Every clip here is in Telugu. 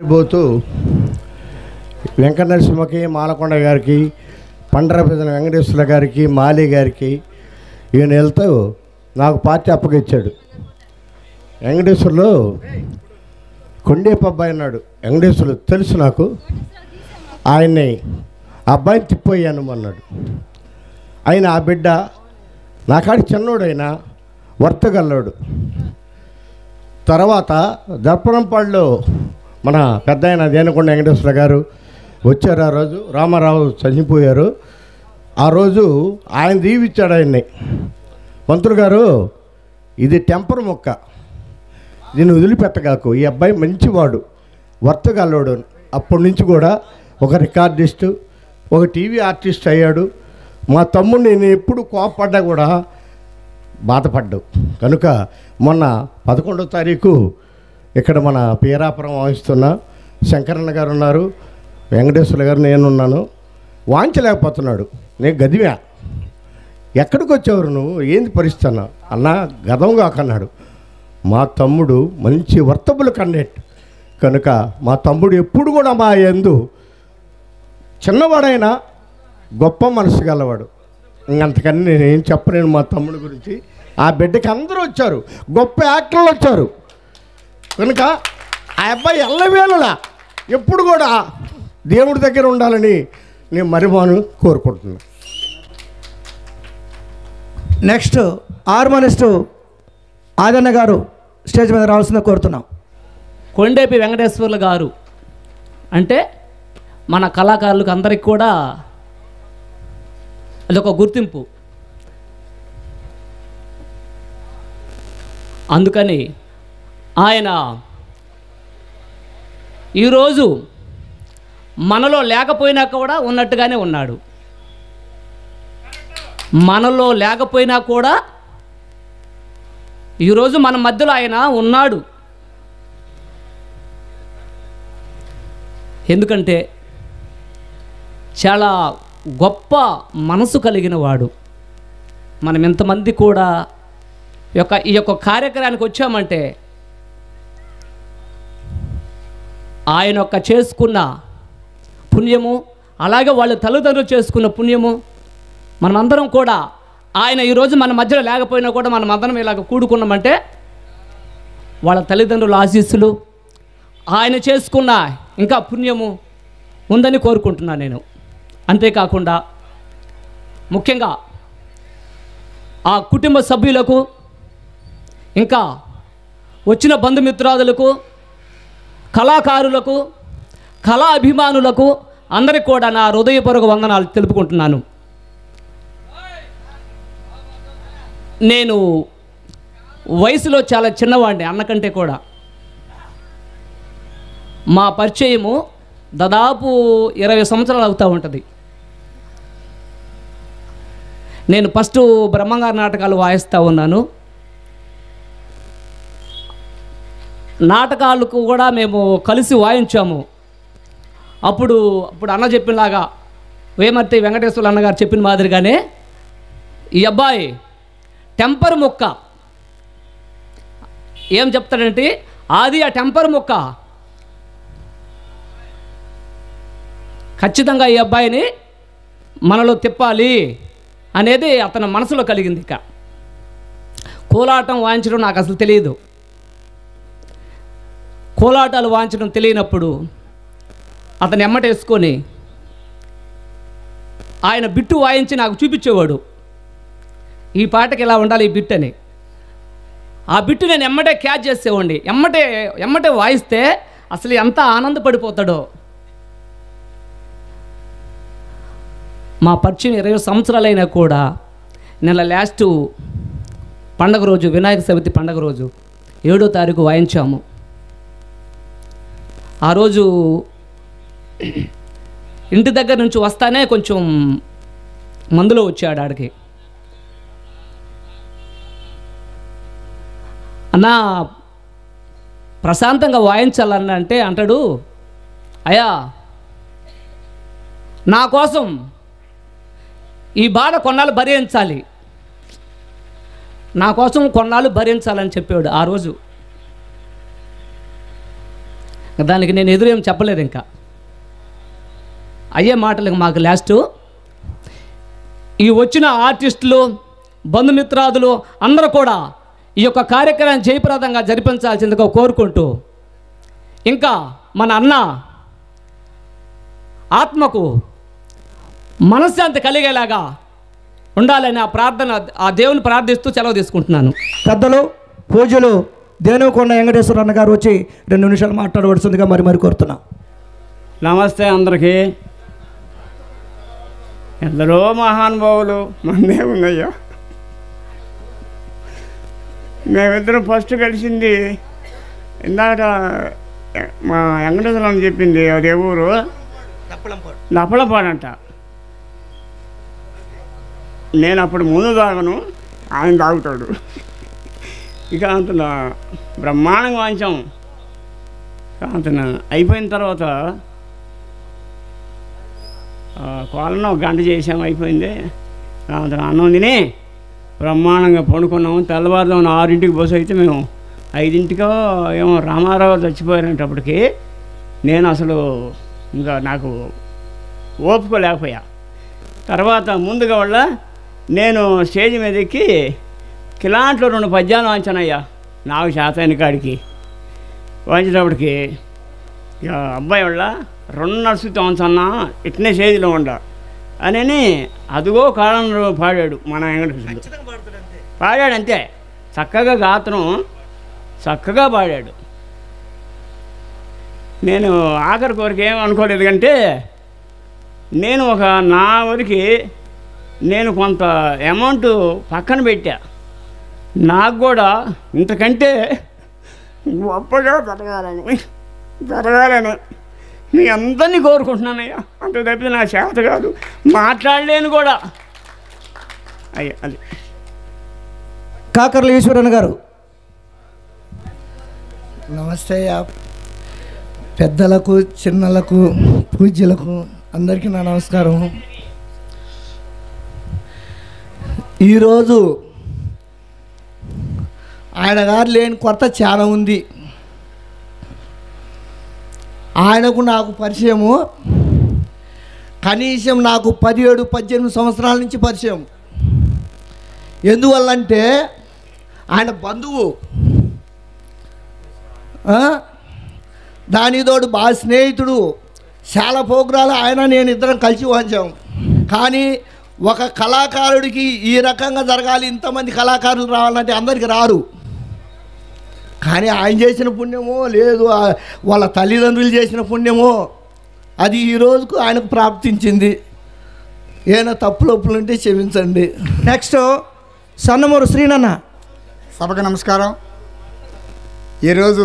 పోతూ వెంకట నరసింహకి మాలకొండ గారికి పండరపెదన వెంకటేశ్వర గారికి మాలి గారికి ఈయన వెళ్తూ నాకు పార్టీ అప్పగిచ్చాడు వెంకటేశ్వర్లో కొండేపు అబ్బాయి అన్నాడు వెంకటేశ్వర్లు తెలుసు నాకు ఆయన్ని ఆ అబ్బాయిని తిప్పోయాను అన్నాడు ఆయన ఆ బిడ్డ నాకాడి చిన్నోడైనా వర్తగల్లోడు తర్వాత దర్పణంపాడులో మన పెద్ద ఆయన దేనకొండ వెంకటేశ్వర గారు వచ్చారు ఆ రోజు రామారావు చనిపోయారు ఆ రోజు ఆయన దీవిచ్చాడు ఆయన్ని మంత్రులు గారు ఇది టెంపర్ మొక్క దీన్ని వదిలిపెట్టగాకు ఈ అబ్బాయి మంచివాడు వర్తగల్లోడు అప్పటి నుంచి కూడా ఒక రికార్డిస్టు ఒక టీవీ ఆర్టిస్ట్ అయ్యాడు మా తమ్ముడిని నేను ఎప్పుడు కోపడ్డా కూడా బాధపడ్డావు కనుక మొన్న పదకొండో తారీఖు ఇక్కడ మన పీరాపురం వాయిస్తున్న శంకరన్న గారు ఉన్నారు వెంకటేశ్వర గారు నేనున్నాను వాంచలేకపోతున్నాడు నేను గదివా ఎక్కడికి వచ్చేవారు నువ్వు ఏంది పరిస్థితి అన్న అన్న గదం కాకన్నాడు మా తమ్ముడు మంచి వర్తబుల్ కన్నెట్ కనుక మా తమ్ముడు ఎప్పుడు కూడా మా ఎందు చిన్నవాడైనా గొప్ప మనసు గలవాడు ఇంకంతకని నేను ఏం చెప్పలేను మా తమ్ముడి గురించి ఆ బిడ్డకి అందరూ వచ్చారు గొప్ప యాక్టర్లు వచ్చారు కనుక ఆ అబ్బాయి ఎల్లవేళలా ఎప్పుడు కూడా దేవుడి దగ్గర ఉండాలని నేను మరిమాను కోరుకుంటున్నాను నెక్స్ట్ హార్మోనిస్టు ఆదన్న గారు స్టేజ్ మీద రావాల్సిందిగా కోరుతున్నాం కొండేపి వెంకటేశ్వర్లు గారు అంటే మన కళాకారులకు అందరికి కూడా అదొక గుర్తింపు అందుకని ఆయన ఈరోజు మనలో లేకపోయినా కూడా ఉన్నట్టుగానే ఉన్నాడు మనలో లేకపోయినా కూడా ఈరోజు మన మధ్యలో ఆయన ఉన్నాడు ఎందుకంటే చాలా గొప్ప మనసు కలిగిన వాడు మనం ఎంతమంది కూడా ఈ యొక్క ఈ యొక్క కార్యక్రమానికి వచ్చామంటే ఆయన యొక్క చేసుకున్న పుణ్యము అలాగే వాళ్ళ తల్లిదండ్రులు చేసుకున్న పుణ్యము మనమందరం కూడా ఆయన ఈరోజు మన మధ్యలో లేకపోయినా కూడా మనం అందరం ఇలాగ కూడుకున్నామంటే వాళ్ళ తల్లిదండ్రుల ఆశీస్సులు ఆయన చేసుకున్న ఇంకా పుణ్యము ఉందని కోరుకుంటున్నాను నేను అంతేకాకుండా ముఖ్యంగా ఆ కుటుంబ సభ్యులకు ఇంకా వచ్చిన బంధుమిత్రాదులకు కళాకారులకు కళా అభిమానులకు అందరికి కూడా నా హృదయపూర్వక వందనాలు తెలుపుకుంటున్నాను నేను వయసులో చాలా చిన్నవాడిని అన్నకంటే కూడా మా పరిచయము దాదాపు ఇరవై సంవత్సరాలు అవుతూ ఉంటుంది నేను ఫస్ట్ బ్రహ్మంగారి నాటకాలు వాయిస్తూ ఉన్నాను నాటకాలకు కూడా మేము కలిసి వాయించాము అప్పుడు అప్పుడు అన్న చెప్పినలాగా వేమర్తి వెంకటేశ్వర అన్నగారు చెప్పిన మాదిరిగానే ఈ అబ్బాయి టెంపర్ మొక్క ఏం చెప్తాడంటే ఆది ఆ టెంపర్ మొక్క ఖచ్చితంగా ఈ అబ్బాయిని మనలో తిప్పాలి అనేది అతని మనసులో కలిగింది ఇక కోలాటం వాయించడం నాకు అసలు తెలియదు కోలాటాలు వాయించడం తెలియనప్పుడు అతను ఎమ్మటేసుకొని ఆయన బిట్టు వాయించి నాకు చూపించేవాడు ఈ పాటకి ఇలా ఉండాలి ఈ బిట్ అని ఆ బిట్టు నేను ఎమ్మటే క్యాచ్ చేసేవాడిని ఎమ్మటే ఎమ్మటే వాయిస్తే అసలు ఎంత ఆనందపడిపోతాడో మా పరిచయం ఇరవై సంవత్సరాలైనా కూడా నెల లాస్ట్ పండగ రోజు వినాయక చవితి పండగ రోజు ఏడో తారీఖు వాయించాము ఆ రోజు ఇంటి దగ్గర నుంచి వస్తానే కొంచెం మందులో వచ్చాడు ఆడికి అన్నా ప్రశాంతంగా వాయించాలన్న అంటే అంటాడు అయ్యా నా కోసం ఈ బాధ కొన్నాళ్ళు భరించాలి నా కోసం కొన్నాళ్ళు భరించాలని చెప్పాడు ఆ రోజు దానికి నేను ఎదురేం చెప్పలేదు ఇంకా అయ్యే మాటలకు మాకు లాస్ట్ ఈ వచ్చిన ఆర్టిస్టులు బంధుమిత్రాదులు అందరూ కూడా ఈ యొక్క కార్యక్రమాన్ని జయప్రదంగా జరిపించాల్సిందిగా కోరుకుంటూ ఇంకా మన అన్న ఆత్మకు మనశ్శాంతి కలిగేలాగా ఉండాలని ఆ ప్రార్థన ఆ దేవుని ప్రార్థిస్తూ సెలవు తీసుకుంటున్నాను పెద్దలు పూజలు దేనుకొండ వెంకటేశ్వర అన్న గారు వచ్చి రెండు నిమిషాలు మాట్లాడవలసిందిగా మరి మరి కోరుతున్నాం నమస్తే అందరికీ ఎందరో మహానుభావులు మందే ఉన్నాయ్యా మేమిద్దరం ఫస్ట్ కలిసింది ఇందాక మా వెంకటేశ్వరం చెప్పింది అదే ఊరు నప్పలపాడంట నేను అప్పుడు ముందు తాగను ఆయన తాగుతాడు ఇక అంత బ్రహ్మాండంగా వాంచాం అంత అయిపోయిన తర్వాత కోళ్ళను ఒక గంట చేసాము అయిపోయింది అంత అన్నం తిని బ్రహ్మాండంగా పండుకున్నాము తెల్లవారుదాం ఆరింటికి బస్సు అయితే మేము ఐదింటికో ఏమో రామారావు చచ్చిపోయారంటప్పటికి నేను అసలు ఇంకా నాకు ఓపుకోలేకపోయా తర్వాత ముందుగా వాళ్ళ నేను స్టేజ్ మీద ఎక్కి కిలాంట్లో రెండు పద్యాలు వాంచానయ్యా నాకు శాతాని కాడికి వాంచేటప్పటికి ఇక అబ్బాయి వాళ్ళ రెండు నడుచుతూ ఉంచన్నా ఇట్నే స్టేజ్లో ఉండ అని అదిగో కాలంలో పాడాడు మన వెంకటకృష్ణుడు పాడాడు అంతే చక్కగా గాత్రం చక్కగా పాడాడు నేను ఆఖరి కోరిక ఏం అనుకోలేదు కంటే నేను ఒక నా వరకు నేను కొంత అమౌంట్ పక్కన పెట్టా నాకు కూడా ఇంతకంటే గొప్పగా జరగాలని జరగాలని మీ అందరినీ కోరుకుంటున్నానయ్యా అంత తప్పితే నా చేత కాదు మాట్లాడలేను కూడా అయ్యా అది కాకర్ల ఈశ్వరన్ గారు నమస్తే అయ్యా. పెద్దలకు చిన్నలకు పూజ్యులకు అందరికీ నా నమస్కారం ఈరోజు ఆయన గారు లేని కొత్త చాలా ఉంది ఆయనకు నాకు పరిచయము కనీసం నాకు పదిహేడు పద్దెనిమిది సంవత్సరాల నుంచి పరిచయం ఎందువల్లంటే ఆయన బంధువు ఆ? దానితోడు బాగా స్నేహితుడు చాలా ప్రోగ్రాలు ఆయన నేను ఇద్దరం కలిసి వాంచాం కానీ ఒక కళాకారుడికి ఈ రకంగా జరగాలి ఇంతమంది కళాకారులు రావాలంటే అందరికి రారు కానీ ఆయన చేసిన పుణ్యమో లేదు ఆ- వాళ్ళ తల్లిదండ్రులు చేసిన పుణ్యమో అది ఈ రోజుకు ఆయనకు ప్రాప్తించింది ఏమైనా తప్పులొప్పులు ఉంటే క్షమించండి నెక్స్ట్ సన్నమూరు శ్రీనన్న సభకు నమస్కారం ఈరోజు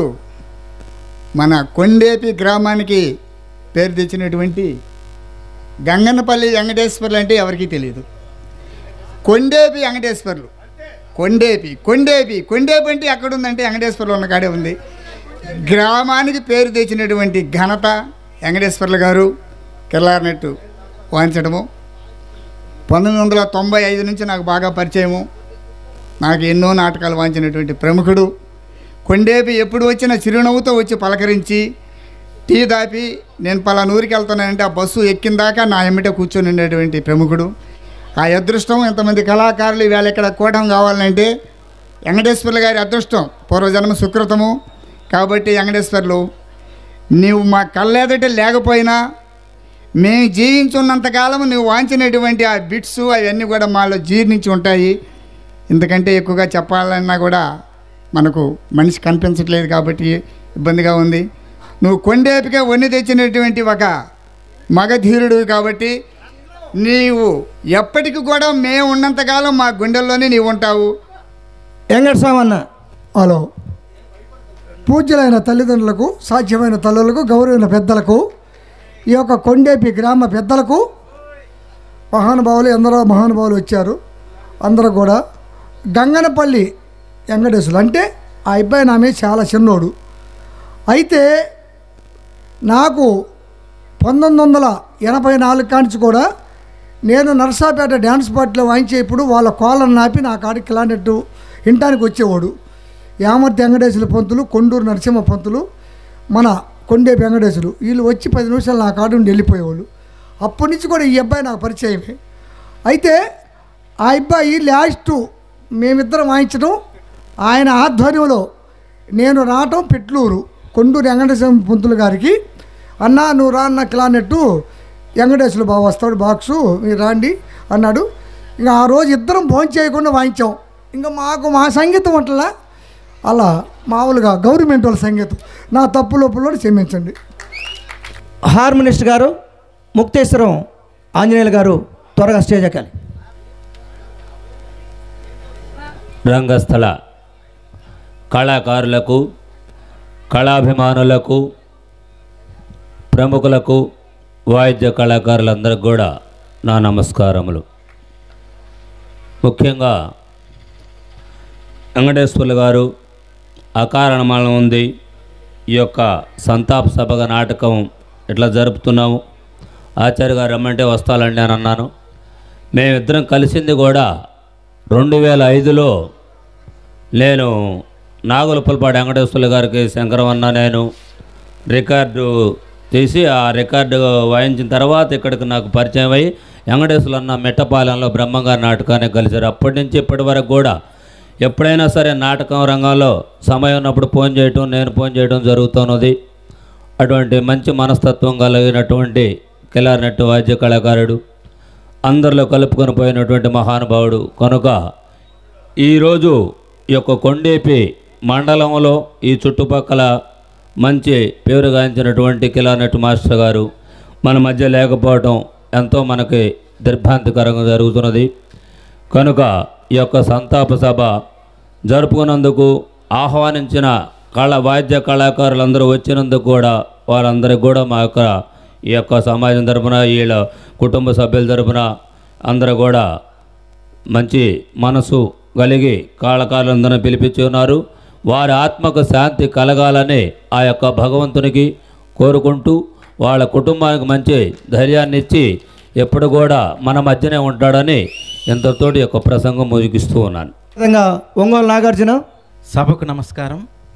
మన కొండేపి గ్రామానికి పేరు తెచ్చినటువంటి గంగన్నపల్లి వెంకటేశ్వర్లు అంటే ఎవరికీ తెలియదు కొండేపి వెంకటేశ్వర్లు కొండేపి కొండేపి కొండేపి అంటే ఎక్కడుందంటే వెంకటేశ్వర్లు ఉన్న కాడే ఉంది గ్రామానికి పేరు తెచ్చినటువంటి ఘనత వెంకటేశ్వర్లు గారు కిల్లారినట్టు వాయించడము పంతొమ్మిది వందల తొంభై ఐదు నుంచి నాకు బాగా పరిచయము నాకు ఎన్నో నాటకాలు వాంచినటువంటి ప్రముఖుడు కొండేపి ఎప్పుడు వచ్చినా చిరునవ్వుతో వచ్చి పలకరించి టీ దాపి నేను పలానా ఊరికి వెళ్తున్నానంటే ఆ బస్సు ఎక్కిన దాకా నా ఎమ్మిట కూర్చొని ఉండేటువంటి ప్రముఖుడు ఆ అదృష్టం ఇంతమంది కళాకారులు ఇవాళ ఇక్కడ కూటం కావాలంటే వెంకటేశ్వర్లు గారి అదృష్టం పూర్వజన్మ సుకృతము కాబట్టి వెంకటేశ్వర్లు నీవు మా కళ్ళెదట లేకపోయినా మేము జీవించున్నంతకాలం నువ్వు వాంచినటువంటి ఆ బిట్స్ అవన్నీ కూడా మాలో జీర్ణించి ఉంటాయి ఇంతకంటే ఎక్కువగా చెప్పాలన్నా కూడా మనకు మనిషి కనిపించట్లేదు కాబట్టి ఇబ్బందిగా ఉంది నువ్వు కొండేపిగా వన్ని తెచ్చినటువంటి ఒక మగధీరుడు కాబట్టి నీవు ఎప్పటికి కూడా మేము ఉన్నంతకాలం మా గుండెల్లోనే నీవు ఉంటావు వెంకటస్వామి అన్న హలో పూజ్యులైన తల్లిదండ్రులకు సాధ్యమైన తల్లులకు గౌరవైన పెద్దలకు ఈ యొక్క కొండేపి గ్రామ పెద్దలకు మహానుభావులు ఎందరో మహానుభావులు వచ్చారు అందరూ కూడా గంగనపల్లి వెంకటేశ్వరులు అంటే ఆ అబ్బాయి నా మీద చాలా చిన్నోడు అయితే నాకు పంతొమ్మిది వందల ఎనభై నాలుగు కాంచి కూడా నేను నర్సాపేట డ్యాన్స్ పార్టీలో వాయించేప్పుడు వాళ్ళ కోళ్ళను నాపి నా కాడికి కిలానెట్టు ఇంటానికి వచ్చేవాడు యామర్తి వెంకటేశ్వర పంతులు కొండూరు నరసింహ పంతులు మన కొండే వెంకటేశ్వరు వీళ్ళు వచ్చి పది నిమిషాలు నా కాడు నుండి వెళ్ళిపోయేవాళ్ళు అప్పటి నుంచి కూడా ఈ అబ్బాయి నాకు పరిచయమే అయితే ఆ అబ్బాయి లాస్ట్ మేమిద్దరం వాయించడం ఆయన ఆధ్వర్యంలో నేను రావటం పెట్లూరు కొండూరు వెంకటేశ్వర పంతులు గారికి అన్నా నువ్వు రా అన్న క్లానెట్టు వెంకటేశ్వర బాబు వస్తాడు బాక్సు మీరు రాండి అన్నాడు ఇంకా ఆ రోజు ఇద్దరం భోజనం చేయకుండా వాయించాం ఇంకా మాకు మా సంగీతం ఉంటలా అలా మామూలుగా గవర్నమెంట్ వాళ్ళ సంగీతం నా తప్పు లోపల క్షమించండి హార్మోనిస్ట్ గారు ముక్తేశ్వరం ఆంజనేయులు గారు త్వరగా స్టేజ్ ఎక్కాలి రంగస్థల కళాకారులకు కళాభిమానులకు ప్రముఖులకు వాయిద్య కళాకారులందరికీ కూడా నా నమస్కారములు ముఖ్యంగా వెంకటేశ్వర్లు గారు అకారణ మరణం ఉంది ఈ యొక్క సంతాప సభగా నాటకం ఇట్లా జరుపుతున్నాము ఆచార్య గారు రమ్మంటే వస్తాలండి అని అన్నాను మేమిద్దరం కలిసింది కూడా రెండు వేల ఐదులో నేను నాగులపల్పాటి వెంకటేశ్వర్లు గారికి శంకరవన్న నేను రికార్డు తీసి ఆ రికార్డు వాయించిన తర్వాత ఇక్కడికి నాకు పరిచయం అయ్యి వెంకటేశ్వర్లు అన్న మెట్టపాలెంలో బ్రహ్మంగారి నాటకాన్ని కలిశారు అప్పటి నుంచి ఇప్పటి వరకు కూడా ఎప్పుడైనా సరే నాటకం రంగంలో సమయం ఉన్నప్పుడు ఫోన్ చేయటం నేను ఫోన్ చేయడం జరుగుతున్నది అటువంటి మంచి మనస్తత్వం కలిగినటువంటి కిలారినట్టు వాద్య కళాకారుడు అందరిలో కలుపుకొని పోయినటువంటి మహానుభావుడు కనుక ఈరోజు ఈ యొక్క కొండేపి మండలంలో ఈ చుట్టుపక్కల మంచి పేరుగాంచినటువంటి కిలానట్ మాస్టర్ గారు మన మధ్య లేకపోవటం ఎంతో మనకి దిర్భాంతికరంగా జరుగుతున్నది కనుక ఈ యొక్క సంతాప సభ జరుపుకున్నందుకు ఆహ్వానించిన కళ వాద్య కళాకారులందరూ వచ్చినందుకు కూడా వారందరికి కూడా మా యొక్క ఈ యొక్క సమాజం తరపున వీళ్ళ కుటుంబ సభ్యుల తరపున అందరూ కూడా మంచి మనసు కలిగి కళాకారులందరినీ పిలిపించి ఉన్నారు వారి ఆత్మకు శాంతి కలగాలని ఆ యొక్క భగవంతునికి కోరుకుంటూ వాళ్ళ కుటుంబానికి మంచి ధైర్యాన్ని ఇచ్చి ఎప్పుడు కూడా మన మధ్యనే ఉంటాడని ఎంతతోటి యొక్క ప్రసంగం ముగిస్తూ ఉన్నాను విధంగా ఒంగోలు నాగార్జున సభకు నమస్కారం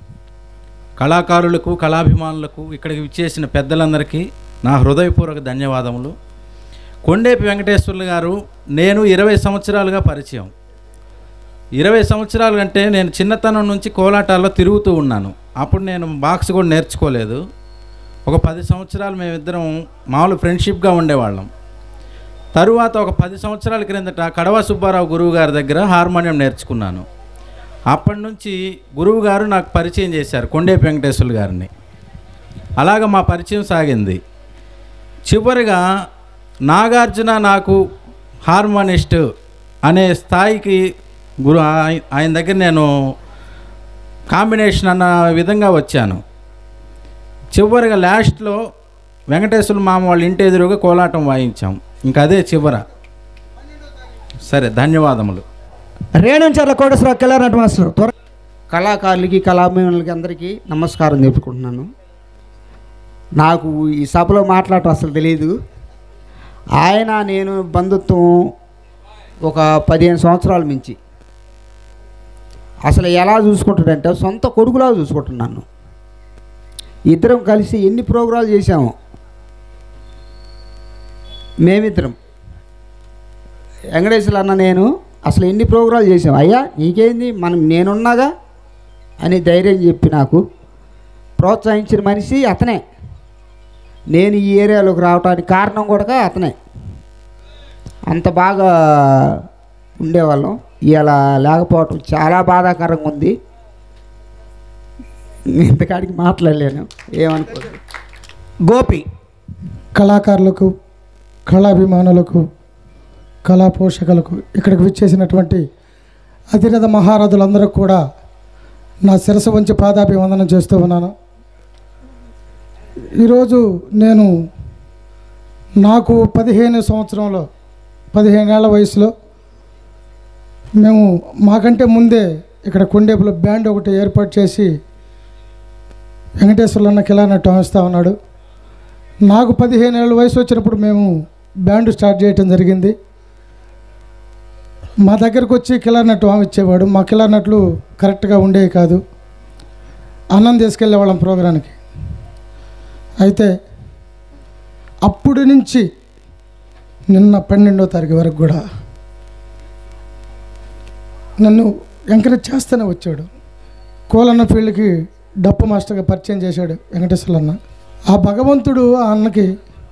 కళాకారులకు కళాభిమానులకు ఇక్కడికి విచ్చేసిన పెద్దలందరికీ నా హృదయపూర్వక ధన్యవాదములు కొండేపి వెంకటేశ్వర్లు గారు నేను ఇరవై సంవత్సరాలుగా పరిచయం ఇరవై సంవత్సరాలు అంటే నేను చిన్నతనం నుంచి కోలాటాల్లో తిరుగుతూ ఉన్నాను అప్పుడు నేను బాక్స్ కూడా నేర్చుకోలేదు ఒక పది సంవత్సరాలు మేమిద్దరం మామూలు ఫ్రెండ్షిప్గా ఉండేవాళ్ళం తరువాత ఒక పది సంవత్సరాల క్రిందట కడవ సుబ్బారావు గురువు గారి దగ్గర హార్మోనియం నేర్చుకున్నాను అప్పటి నుంచి గురువు గారు నాకు పరిచయం చేశారు కొండేపి వెంకటేశ్వర్లు గారిని అలాగ మా పరిచయం సాగింది చివరిగా నాగార్జున నాకు హార్మోనిస్ట్ అనే స్థాయికి గురు ఆయ- ఆయన దగ్గర నేను కాంబినేషన్ అన్న విధంగా వచ్చాను చివరిగా లాస్ట్లో వెంకటేశ్వర మామ వాళ్ళ ఇంటి ఎదురుగా కోలాటం వాయించాం ఇంకా అదే చివర సరే ధన్యవాదములు రేణుంచర్ల కోటేశ్వర కిలానట్ మాస్టర్ త్వర కళాకారులకి కళాభిమానులకి అందరికీ నమస్కారం చెప్పుకుంటున్నాను నాకు ఈ సభలో మాట్లాడటం అసలు తెలియదు ఆయన నేను బంధుత్వం ఒక పదిహేను సంవత్సరాల మించి అసలు ఎలా చూసుకుంటాడంటే సొంత కొడుకులా చూసుకుంటున్నాను ఇద్దరం కలిసి ఎన్ని ప్రోగ్రాలు చేశాము మేమిద్దరం వెంకటేశ్వర అన్న నేను అసలు ఎన్ని ప్రోగ్రాలు చేసాం అయ్యా నీకేంది మనం నేనున్నాగా అని ధైర్యం చెప్పి నాకు ప్రోత్సహించిన మనిషి అతనే నేను ఈ ఏరియాలోకి రావడానికి కారణం కూడా అతనే అంత బాగా ఉండేవాళ్ళం ఇలా లేకపోవటం చాలా బాధాకరంగా ఉంది ఇంతకాడికి మాట్లాడలేను ఏమనుకోదు గోపి కళాకారులకు కళాభిమానులకు కళా పోషకులకు ఇక్కడికి విచ్చేసినటువంటి అతిరథ మహారథులందరూ కూడా నా శిరస వంచి పాదాభివందనం చేస్తూ ఉన్నాను ఈరోజు నేను నాకు పదిహేను సంవత్సరంలో పదిహేనేళ్ల వయసులో మేము మాకంటే ముందే ఇక్కడ కొండేపులో బ్యాండ్ ఒకటి ఏర్పాటు చేసి వెంకటేశ్వర్లు అన్న కిలానట్టు వస్తూ ఉన్నాడు నాకు పదిహేను ఏళ్ళ వయసు వచ్చినప్పుడు మేము బ్యాండ్ స్టార్ట్ చేయటం జరిగింది మా దగ్గరకు వచ్చి కిలానట్టు ఆమె ఇచ్చేవాడు మా కిలానట్లు కరెక్ట్గా ఉండేవి కాదు అన్నం తీసుకెళ్ళేవాళ్ళం ప్రోగ్రాంకి అయితే అప్పుడు నుంచి నిన్న పన్నెండో తారీఖు వరకు కూడా నన్ను ఎంకరేజ్ చేస్తూనే వచ్చాడు కోలన్న ఫీల్డ్కి డప్పు మాస్టర్గా పరిచయం చేశాడు వెంకటేశ్వర అన్న ఆ భగవంతుడు ఆ అన్నకి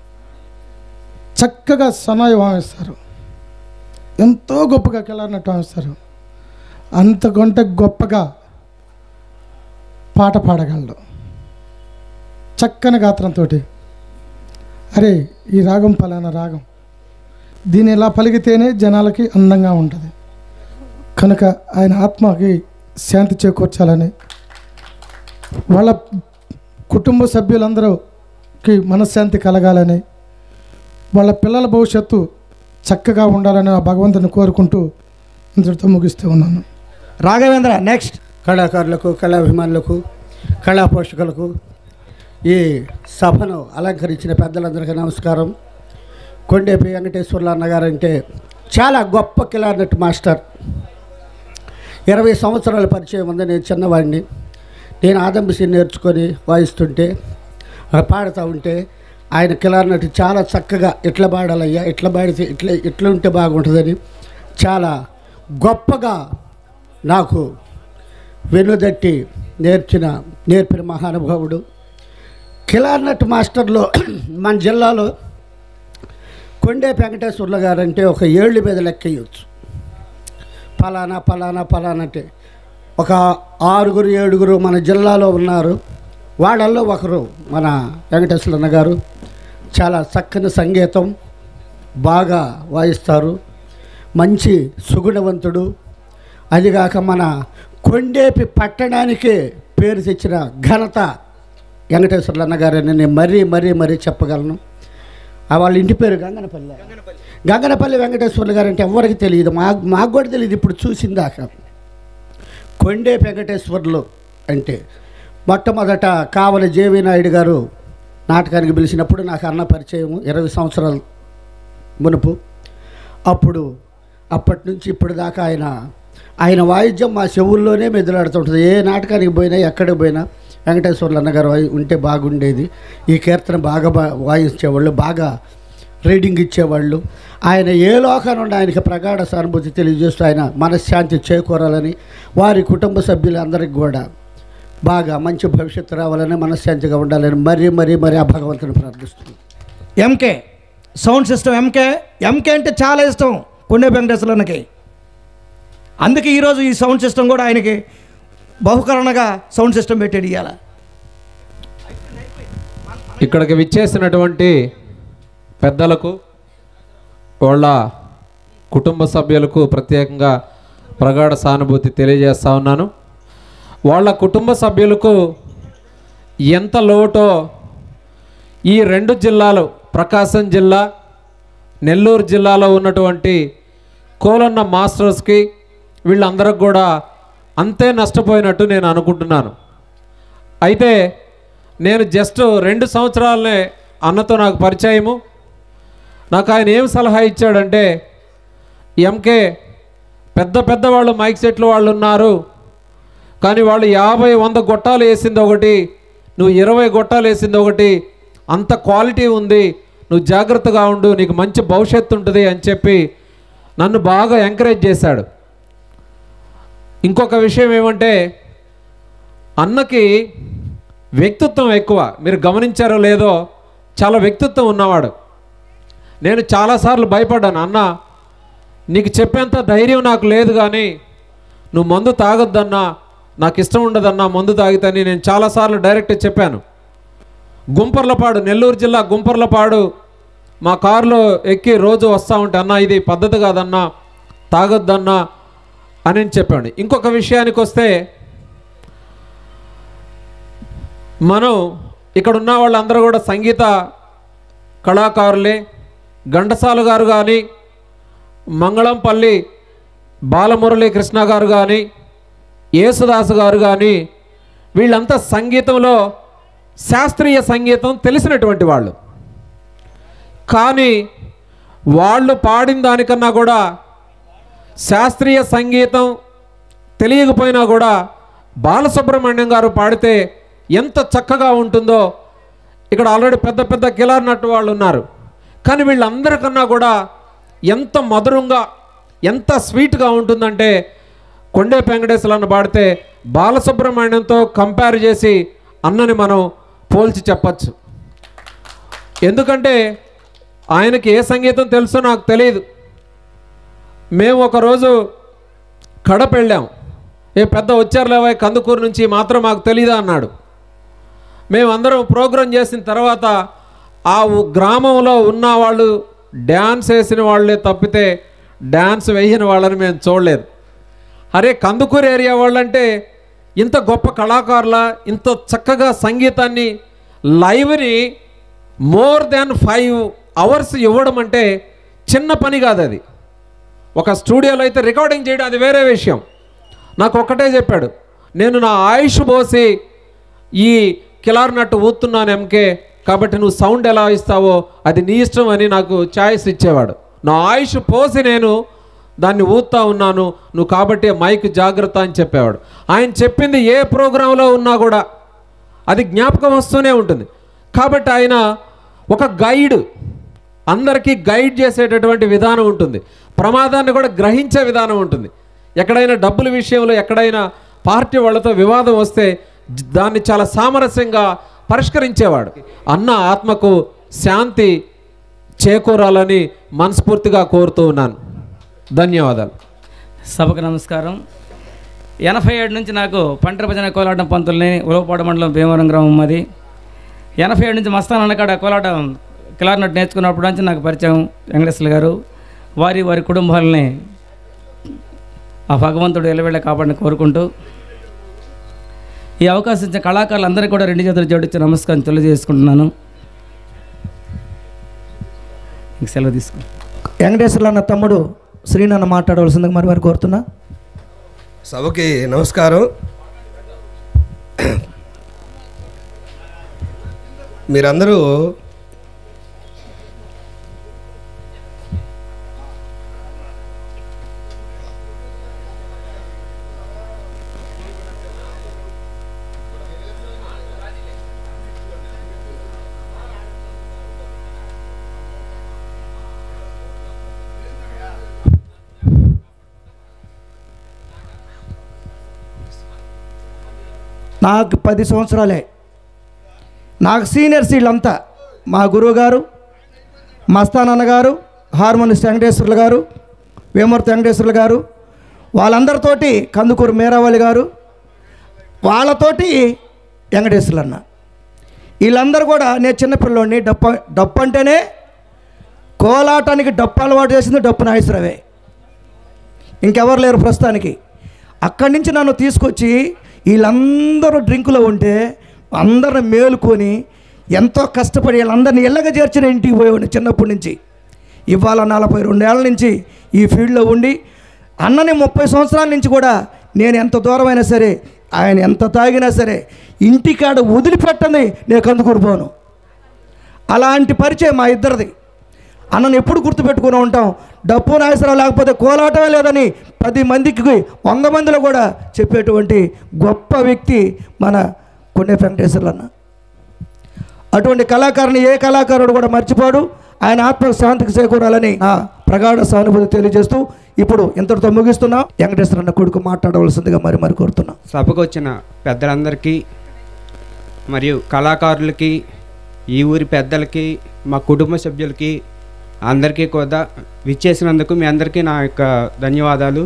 చక్కగా సనాయి వామిస్తారు ఎంతో గొప్పగా కిలారినట్టు వామిస్తారు అంతకంటే గొప్పగా పాట పాడగలడు చక్కని గాత్రంతో అరే ఈ రాగం పలానా రాగం దీన్ని ఇలా పలికితేనే జనాలకి అందంగా ఉంటుంది కనుక ఆయన ఆత్మకి శాంతి చేకూర్చాలని వాళ్ళ కుటుంబ సభ్యులందరూకి మనశ్శాంతి కలగాలని వాళ్ళ పిల్లల భవిష్యత్తు చక్కగా ఉండాలని ఆ భగవంతుని కోరుకుంటూ ఇంతటితో ముగిస్తూ ఉన్నాను రాఘవేంద్ర నెక్స్ట్ కళాకారులకు కళాభిమానులకు కళా పోషకులకు ఈ సభను అలంకరించిన పెద్దలందరికీ నమస్కారం కొండేపి వెంకటేశ్వర్ల అన్నగారు అంటే చాలా గొప్ప కిలానట్ మాస్టర్ ఇరవై సంవత్సరాల పరిచయం ఉంది నేను చిన్నవాడిని నేను ఆదంబసి నేర్చుకొని వాయిస్తుంటే ఆ పాడుతూ ఉంటే ఆయన కిలానట్ చాలా చక్కగా ఎట్లా పాడాలయ్యా ఎట్లా పాడితే ఇట్లా ఇట్లా ఉంటే బాగుంటుందని చాలా గొప్పగా నాకు వెనుదట్టి నేర్చిన నేర్పిన మహానుభావుడు కిలార్నట్ మాస్టర్లో మన జిల్లాలో కొండే వెంకటేశ్వర్ల గారు అంటే ఒక ఏళ్ళు మీద లెక్కేయచ్చు ఫలానా ఫలానా ఫలానా అంటే ఒక ఆరుగురు ఏడుగురు మన జిల్లాలో ఉన్నారు వాళ్ళల్లో ఒకరు మన వెంకటేశ్వరన్న గారు చాలా చక్కని సంగీతం బాగా వాయిస్తారు మంచి సుగుణవంతుడు అదిగాక మన కొండేపి పట్టణానికే పేరు తెచ్చిన ఘనత వెంకటేశ్వర్ల అన్నగారని నేను మరీ మరీ మరీ చెప్పగలను ఆ వాళ్ళ ఇంటి పేరు గంగనపల్లి గంగనపల్లి వెంకటేశ్వర్లు గారు అంటే ఎవరికి తెలియదు మా మాకు కూడా తెలియదు ఇప్పుడు చూసిందాక కొండే వెంకటేశ్వర్లు అంటే మొట్టమొదట కావలి జేవి నాయుడు గారు నాటకానికి పిలిచినప్పుడు నాకు అన్న పరిచయం ఇరవై సంవత్సరాలు మునుపు అప్పుడు అప్పటి నుంచి ఇప్పుడు దాకా ఆయన ఆయన వాయిద్యం మా చెవుల్లోనే మెదులాడుతుంటుంది ఏ నాటకానికి పోయినా ఎక్కడికి పోయినా వెంకటేశ్వర్లు అన్నగారు వాయి ఉంటే బాగుండేది ఈ కీర్తన బాగా బా వాయించేవాళ్ళు బాగా రీడింగ్ ఇచ్చేవాళ్ళు ఆయన ఏ లోకాన ఉండి ఆయనకి ప్రగాఢ సానుభూతి తెలియజేస్తూ ఆయన మనశ్శాంతి చేకూరాలని వారి కుటుంబ సభ్యులందరికీ కూడా బాగా మంచి భవిష్యత్తు రావాలని మనశ్శాంతిగా ఉండాలని మరీ మరీ మరీ ఆ భగవంతుని ప్రార్థిస్తున్నాను MK sound system MK MK అంటే చాలా ఇష్టం కొండే వెంకటేశ్వరన్నకి అందుకే ఈరోజు ఈ సౌండ్ సిస్టమ్ కూడా ఆయనకి బహుకరణగా సౌండ్ సిస్టమ్ పెట్టాడు ఇవాళ ఇక్కడికి విచ్చేసినటువంటి పెద్దలకు వాళ్ళ కుటుంబ సభ్యులకు ప్రత్యేకంగా ప్రగాఢ సానుభూతి తెలియజేస్తా ఉన్నాను వాళ్ళ కుటుంబ సభ్యులకు ఎంత లోటో ఈ రెండు జిల్లాలు ప్రకాశం జిల్లా నెల్లూరు జిల్లాలో ఉన్నటువంటి కోలన్న మాస్టర్స్కి వీళ్ళందరికి కూడా అంతే నష్టపోయినట్టు నేను అనుకుంటున్నాను అయితే నేను జస్ట్ రెండు సంవత్సరాలనే అన్నతో నాకు పరిచయము నాకు ఆయన ఏం సలహా ఇచ్చాడంటే ఎంకే పెద్ద పెద్ద వాళ్ళు మైక్ సెట్లు వాళ్ళు ఉన్నారు కానీ వాళ్ళు యాభై వంద గొట్టాలు వేసింది ఒకటి నువ్వు ఇరవై గొట్టాలు వేసింది ఒకటి అంత క్వాలిటీ ఉంది నువ్వు జాగ్రత్తగా ఉండు నీకు మంచి భవిష్యత్తు ఉంటుంది అని చెప్పి నన్ను బాగా ఎంకరేజ్ చేశాడు ఇంకొక విషయం ఏమంటే అన్నకి వ్యక్తిత్వం ఎక్కువ మీరు గమనించారో లేదో చాలా వ్యక్తిత్వం ఉన్నవాడు నేను చాలాసార్లు భయపడ్డాను అన్న నీకు చెప్పేంత ధైర్యం నాకు లేదు కానీ నువ్వు మందు తాగొద్దన్నా నాకు ఇష్టం ఉండదన్నా మందు తాగితేని నేను చాలాసార్లు డైరెక్ట్ చెప్పాను గుంపర్లపాడు నెల్లూరు జిల్లా గుంపర్లపాడు మా కారులో ఎక్కి రోజు వస్తూ ఉంటే అన్న ఇది పద్ధతి కాదన్నా తాగొద్దన్నా అని చెప్పాడు ఇంకొక విషయానికి వస్తే మనం ఇక్కడ ఉన్న వాళ్ళందరూ కూడా సంగీత కళాకారులే ఘంటసాల గారు కానీ మంగళంపల్లి బాలమురళీ కృష్ణ గారు కానీ యేసుదాసు గారు కానీ వీళ్ళంతా సంగీతంలో శాస్త్రీయ సంగీతం తెలిసినటువంటి వాళ్ళు కానీ వాళ్ళు పాడిన దానికన్నా కూడా శాస్త్రీయ సంగీతం తెలియకపోయినా కూడా బాలసుబ్రహ్మణ్యం గారు పాడితే ఎంత చక్కగా ఉంటుందో ఇక్కడ ఆల్రెడీ పెద్ద పెద్ద కిలార్ నట్టు వాళ్ళు ఉన్నారు కానీ వీళ్ళందరికన్నా కూడా ఎంత మధురంగా ఎంత స్వీట్గా ఉంటుందంటే కొండే వెంకటేశ్వరన్న పాడితే బాలసుబ్రహ్మణ్యంతో కంపేర్ చేసి అన్నని మనం పోల్చి చెప్పచ్చు ఎందుకంటే ఆయనకి ఏ సంగీతం తెలుసో నాకు తెలియదు మేము ఒకరోజు కడప వెళ్ళాం ఏ పెద్ద వచ్చారు లేవా కందుకూరు నుంచి మాత్రం మాకు తెలియదా అన్నాడు మేమందరం ప్రోగ్రాం చేసిన తర్వాత ఆ ఊ- గ్రామంలో ఉన్న వాళ్ళు డ్యాన్స్ వేసిన వాళ్ళే తప్పితే డ్యాన్స్ వేయని వాళ్ళని మేము చూడలేదు అరే కందుకూరు ఏరియా వాళ్ళంటే ఇంత గొప్ప కళాకారుల ఇంత చక్కగా సంగీతాన్ని లైవ్ని మోర్ దాన్ ఫైవ్ అవర్స్ ఇవ్వడం అంటే చిన్న పని కాదు అది ఒక స్టూడియోలో అయితే రికార్డింగ్ చేయడం అది వేరే విషయం నాకు ఒక్కటే చెప్పాడు నేను నా ఆయుష్ పోసి ఈ కిలార్ నట్టు ఊతున్నాను ఎంకే కాబట్టి నువ్వు సౌండ్ ఎలా ఇస్తావో అది నీ ఇష్టం అని నాకు ఛాయిస్ ఇచ్చేవాడు నా ఆయుష్ పోసి నేను దాన్ని ఊతా ఉన్నాను నువ్వు కాబట్టి మైక్ జాగ్రత్త అని చెప్పేవాడు ఆయన చెప్పింది ఏ ప్రోగ్రాంలో ఉన్నా కూడా అది జ్ఞాపకం వస్తూనే ఉంటుంది కాబట్టి ఆయన ఒక గైడ్ అందరికీ గైడ్ చేసేటటువంటి విధానం ఉంటుంది ప్రమాదాన్ని కూడా గ్రహించే విధానం ఉంటుంది ఎక్కడైనా డబ్బుల విషయంలో ఎక్కడైనా పార్టీ వాళ్ళతో వివాదం వస్తే జ- దాన్ని చాలా సామరస్యంగా పరిష్కరించేవాడు అన్న ఆత్మకు శాంతి చేకూరాలని మనస్ఫూర్తిగా కోరుతూ ఉన్నాను ధన్యవాదాలు సభకు నమస్కారం ఎనభై ఏడు నుంచి నాకు పంట భజన కోలాటం పంతుల్ని ఉలవపాడు మండలం భీమవరం గ్రామం అది ఎనభై ఏడు నుంచి మస్తాన్ అన్నకాడ కోలాటం కిలార్నట్ నేర్చుకున్నప్పటి నుంచి నాకు పరిచయం వెంకటేశ్వర గారు వారి వారి కుటుంబాలని ఆ భగవంతుడు ఎలవేళ కాపాడిని కోరుకుంటూ ఈ అవకాశం ఇచ్చిన కళాకారులందరికీ కూడా రెండు చేతులు జోడించి నమస్కారం తెలియజేసుకుంటున్నాను ఇంక సెలవు తీసుకు వెంకటేశ్వర్లు అన్న తమ్ముడు శ్రీనన్న మాట్లాడవలసిందిగా మరి మరి కోరుతున్నా సభకి నమస్కారం మీరందరూ నాకు పది సంవత్సరాలే నాకు సీనియర్స్ వీళ్ళంతా మా గురువు గారు మస్తానన్న గారు హార్మోనిస్ట్ వెంకటేశ్వర్లు గారు వేమూర్తి వెంకటేశ్వర్లు గారు వాళ్ళందరితోటి కందుకూరు మేరావళి గారు వాళ్ళతోటి వెంకటేశ్వర్లు అన్న వీళ్ళందరూ కూడా నేను చిన్నపిల్లోడిని డప్ప డప్పు అంటేనే కోలాటానికి డప్పు అలవాటు చేసింది డప్పు నాగేశ్వరవే ఇంకెవరు లేరు ప్రస్తుతానికి అక్కడి నుంచి నన్ను తీసుకొచ్చి వీళ్ళందరూ డ్రింకులో ఉంటే అందరిని మేలుకొని ఎంతో కష్టపడి వీళ్ళందరినీ ఇళ్ళగా చేర్చిన ఇంటికి పోయేవాడిని చిన్నప్పటి నుంచి ఇవాళ నలభై రెండేళ్ల నుంచి ఈ ఫీల్డ్లో ఉండి అన్నని ముప్పై సంవత్సరాల నుంచి కూడా నేను ఎంత దూరమైనా సరే ఆయన ఎంత తాగినా సరే ఇంటికాడ వదిలిపెట్టని నేను కందుకూరిపోను అలాంటి పరిచయం మా ఇద్దరిది అన్నను ఎప్పుడు గుర్తుపెట్టుకుని ఉంటాం డప్పు నాయసరావు లేకపోతే కోలాటమే లేదని పది మందికి వంద మందిలో కూడా చెప్పేటువంటి గొప్ప వ్యక్తి మన కొండే వెంకటేశ్వర్లు అన్న అటువంటి కళాకారుని ఏ కళాకారుడు కూడా మర్చిపోడు ఆయన ఆత్మ శాంతికి చేకూరాలని నా ప్రగాఢ సానుభూతి తెలియజేస్తూ ఇప్పుడు ఇంతటితో ముగిస్తున్నాం వెంకటేశ్వర అన్న కొడుకు మాట్లాడవలసిందిగా మరి మరి కోరుతున్నాం సభకు వచ్చిన పెద్దలందరికీ మరియు కళాకారులకి ఈ ఊరి పెద్దలకి మా కుటుంబ సభ్యులకి అందరికీ కూడా విచ్చేసినందుకు మీ అందరికీ నా యొక్క ధన్యవాదాలు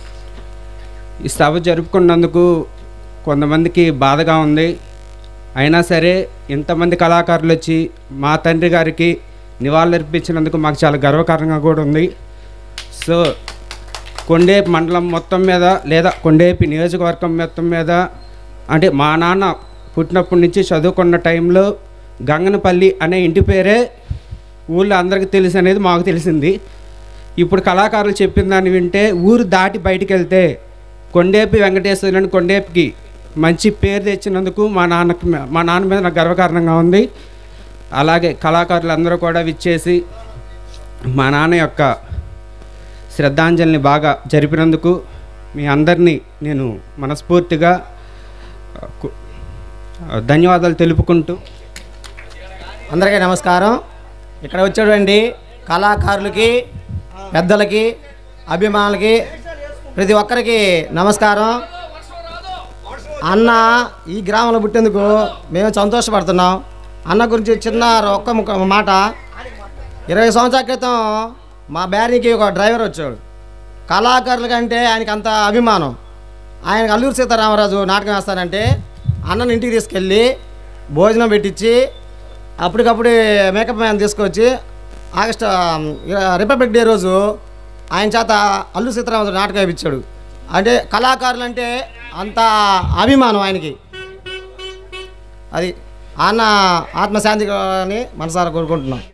ఈ సభ జరుపుకున్నందుకు కొంతమందికి బాధగా ఉంది అయినా సరే ఇంతమంది కళాకారులు వచ్చి మా తండ్రి గారికి నివాళులర్పించినందుకు మాకు చాలా గర్వకారణంగా కూడా ఉంది సో కొండేపి మండలం మొత్తం మీద లేదా కొండేపి నియోజకవర్గం మొత్తం మీద అంటే మా నాన్న పుట్టినప్పటి నుంచి చదువుకున్న టైంలో గంగనపల్లి అనే ఇంటి పేరే ఊళ్ళో అందరికీ తెలుసు అనేది మాకు తెలిసింది ఇప్పుడు కళాకారులు చెప్పిన దాన్ని వింటే ఊరు దాటి బయటికి వెళ్తే కొండేపి వెంకటేశ్వరుని కొండేపికి మంచి పేరు తెచ్చినందుకు మా నాన్నకి మా నాన్న మీద నాకు గర్వకారణంగా ఉంది అలాగే కళాకారులు అందరూ కూడా విచ్చేసి మా నాన్న యొక్క శ్రద్ధాంజలిని బాగా జరిపినందుకు మీ అందరినీ నేను మనస్ఫూర్తిగా కు- ధన్యవాదాలు తెలుపుకుంటూ అందరికీ నమస్కారం ఇక్కడ వచ్చేటువంటి కళాకారులకి పెద్దలకి అభిమానులకి ప్రతి ఒక్కరికి నమస్కారం అన్న ఈ గ్రామంలో పుట్టేందుకు మేము సంతోషపడుతున్నాం అన్న గురించి చిన్న ఒక్క ముక్క మాట ఇరవై సంవత్సరాల క్రితం మా బ్యారీకి ఒక డ్రైవర్ వచ్చాడు కళాకారుల కంటే ఆయనకి అంత అభిమానం ఆయన అల్లూరు సీతారామరాజు నాటకం వేస్తానంటే అన్నని ఇంటికి తీసుకెళ్ళి భోజనం పెట్టించి అప్పటికప్పుడు మేకప్ మ్యాన్ తీసుకొచ్చి ఆగస్ట్ రిపబ్లిక్ డే రోజు ఆయన చేత అల్లు సీతారామరాజు నాటకం వేయించాడు అంటే కళాకారులు అంటే అంత అభిమానం ఆయనకి అది అన్న ఆత్మశాంతి అని మనసారా కోరుకుంటున్నాం